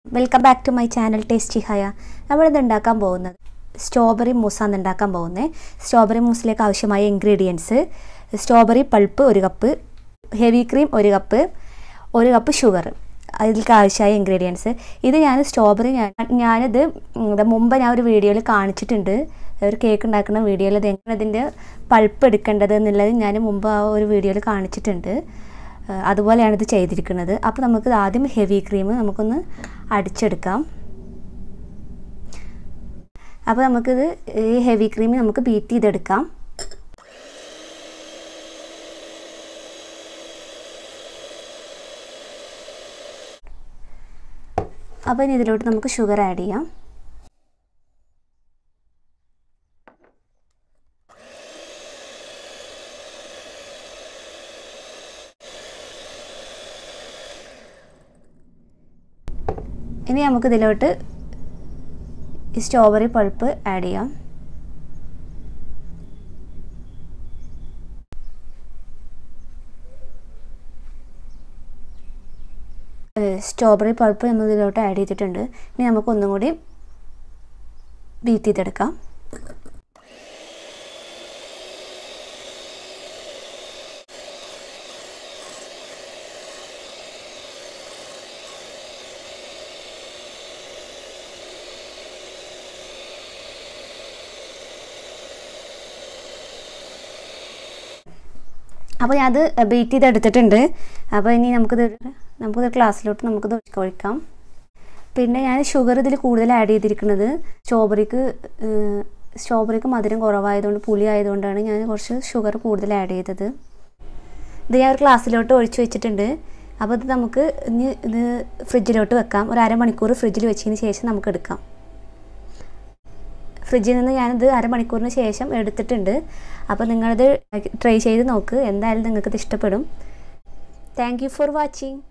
welcome back to my channel tasty ഹയ നമ്മളിത് ഉണ്ടാക്കാൻ പോകുന്നത് സ്ട്രോബെറി മൂസാണ് ഉണ്ടാക്കാൻ പോകുന്നത് സ്ട്രോബെറി മൂസിലേക്ക് ആവശ്യമായ ഇൻഗ്രീഡിയൻസ് സ്ട്രോബെറി പൾപ്പ് ഒരു കപ്പ് ഹെവി ക്രീം ഒരു കപ്പ് ഒരു കപ്പ് ഷുഗർ അതിലേക്ക് ആവശ്യമായ ഇൻഗ്രീഡിയൻസ് ഇത് ഞാൻ സ്ട്രോബെറി ഞാൻ ഞാനിത് ഇത് മുമ്പ് ഞാൻ ഒരു വീഡിയോയിൽ കാണിച്ചിട്ടുണ്ട് ഒരു കേക്ക് ഉണ്ടാക്കുന്ന വീഡിയോയിൽ ഇത് എങ്ങനെ ഇതിൻ്റെ പൾപ്പ് എടുക്കേണ്ടത് എന്നുള്ളത് ഞാൻ മുമ്പ് ആ ഒരു വീഡിയോയിൽ കാണിച്ചിട്ടുണ്ട് ഏഹ് അതുപോലെയാണ് ഇത് ചെയ്തിരിക്കുന്നത് അപ്പോൾ നമുക്ക് ആദ്യം ഹെവി ക്രീം നമുക്കൊന്ന് അടിച്ചെടുക്കാം അപ്പോൾ നമുക്കിത് ഈ ഹെവി ക്രീം നമുക്ക് ബീറ്റ് ചെയ്തെടുക്കാം അപ്പോൾ ഇനി ഇതിലോട്ട് നമുക്ക് ഷുഗർ ആഡ് ചെയ്യാം ഇനി നമുക്ക് ഇതിലോട്ട് ഈ സ്ട്രോബെറി പൾപ്പ് ആഡ് ചെയ്യാം സ്ട്രോബെറി പൾപ്പ് നമ്മൾ ഇതിലോട്ട് ആഡ് ചെയ്തിട്ടുണ്ട് ഇനി നമുക്ക് ഒന്നും കൂടി ബീറ്റ് ചെയ്തെടുക്കാം അപ്പോൾ ഞാൻ അത് ബീറ്റ് ചെയ്ത് എടുത്തിട്ടുണ്ട് അപ്പോൾ ഇനി നമുക്കിത് നമുക്കിത് ഗ്ലാസ്സിലോട്ട് നമുക്കിത് ഒഴിക്കാം പിന്നെ ഞാൻ ഷുഗർ ഇതിൽ കൂടുതൽ ആഡ് ചെയ്തിരിക്കുന്നത് സ്ട്രോബെറിക്ക് സ്ട്രോബെറിക്ക് മധുരം കുറവായതുകൊണ്ട് പുളി ആയതുകൊണ്ടാണ് ഞാൻ കുറച്ച് ഷുഗർ കൂടുതൽ ആഡ് ചെയ്തത് ഇത് ഞാൻ ഒരു ഗ്ലാസ്സിലോട്ട് ഒഴിച്ച് വെച്ചിട്ടുണ്ട് അപ്പോൾ ഇത് നമുക്ക് ഇനി ഇത് ഫ്രിഡ്ജിലോട്ട് വെക്കാം ഒരു അരമണിക്കൂർ ഫ്രിഡ്ജിൽ വെച്ചതിന് ശേഷം നമുക്ക് എടുക്കാം ഫ്രിഡ്ജിൽ നിന്ന് ഞാനിത് അരമണിക്കൂറിന് ശേഷം എടുത്തിട്ടുണ്ട് അപ്പോൾ നിങ്ങളിത് ട്രൈ ചെയ്ത് നോക്ക് എന്തായാലും നിങ്ങൾക്കിത് ഇഷ്ടപ്പെടും താങ്ക് യു ഫോർ വാച്ചിങ്